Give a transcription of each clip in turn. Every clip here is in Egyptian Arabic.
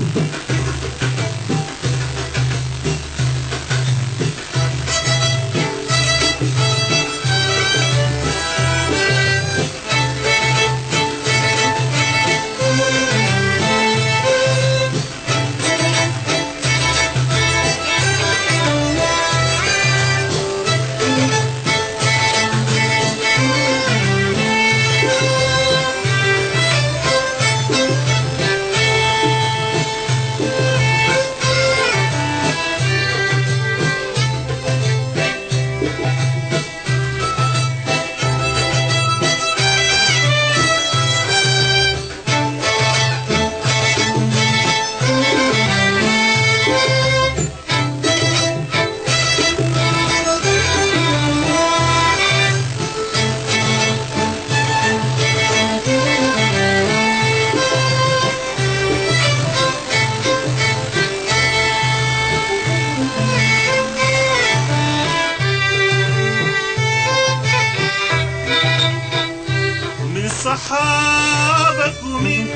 من صحابك ومن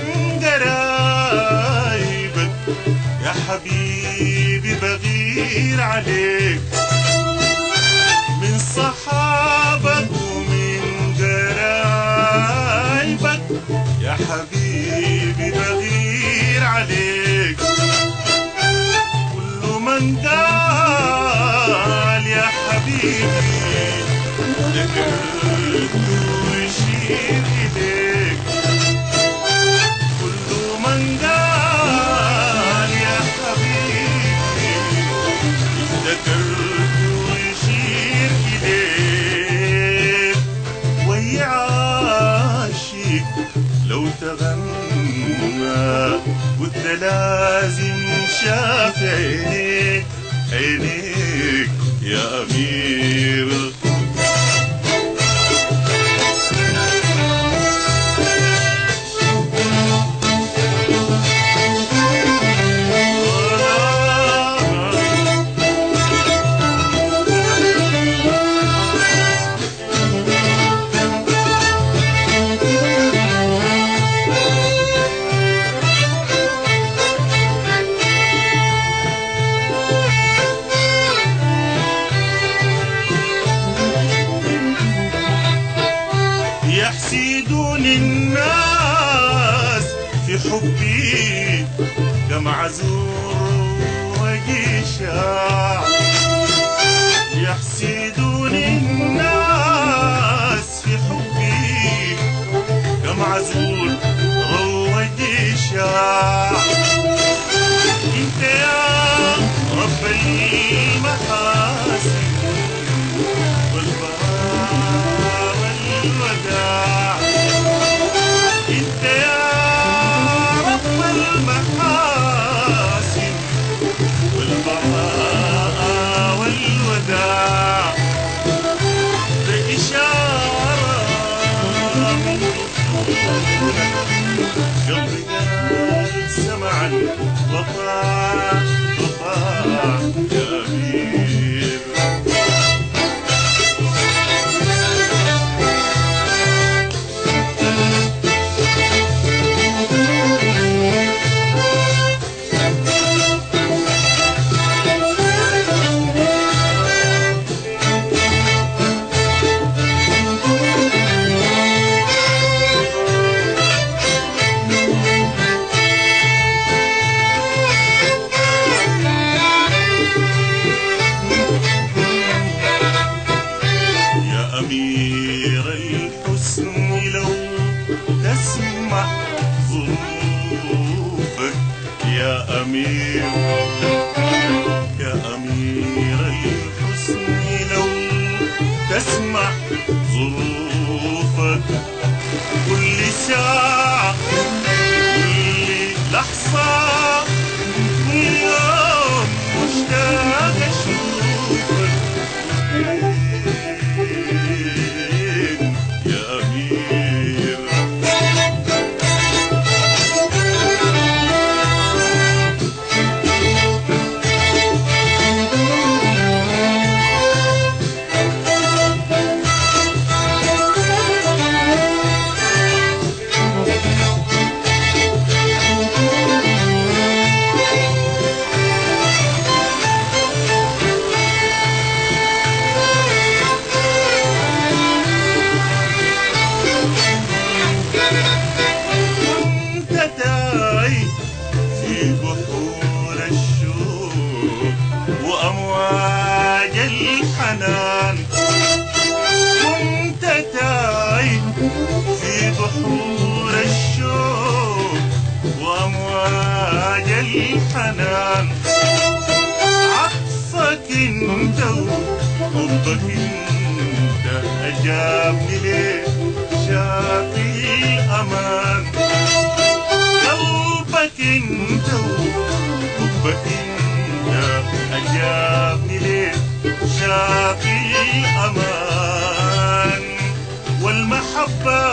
قرايبك يا حبيبي بغير عليك من صحابك ومن قرايبك يا حبيبي بغير عليك كل من قال يا حبيبي ذكرت ويشير إليك كل من قال يا حبيبي ذكرت ويشير إليك ويا عاشق لو تغنى قلت لازم شاف عينيك عينيك يا أمير يحسدون الناس في حبي كم عزور وجيشاع يحسدون الناس في حبي كم عزور وجيشاع انت يا رب المحاسن والبهاء والوداع انت يا رب المحاسن والبهاء والوداع ده إشارة من دخولك قلبي قال سمعا وطاع وطاع يا أمير يا أمير الحسن لو تسمع ظروفك يا أمير يا أمير الحسن لو تسمع ظروفك كل ساعة كل لحظة كل يوم مشتاق أشوفك يا أمير بحور الشوق وأمواج الحنان كنت تايه في بحور الشوق وأمواج الحنان عطفك انت وحبك انت أجابني ليه شاقي الأمان قلبك انت وحبك انت أجابني ليه شاقي الأمان والمحبة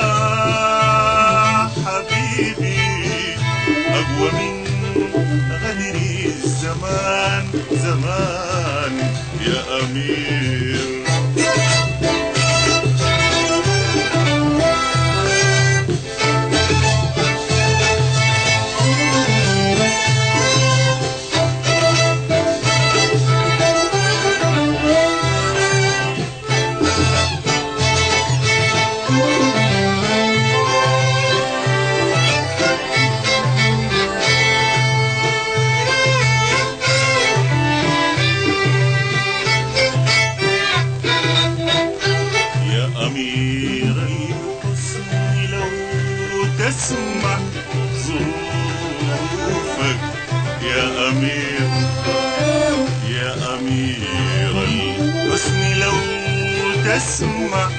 حبيبي أقوى من غدر الزمان زمان يا أمير يا أمير الحسن لو تسمع ظروفك يا أمير يا أمير الحسن لو تسمع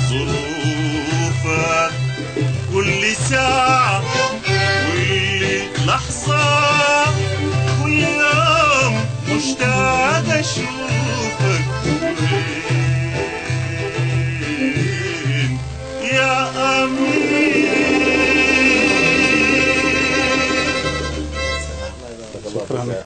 ظروفك كل ساعة كل لحظة كل يوم مشتاق أشوفك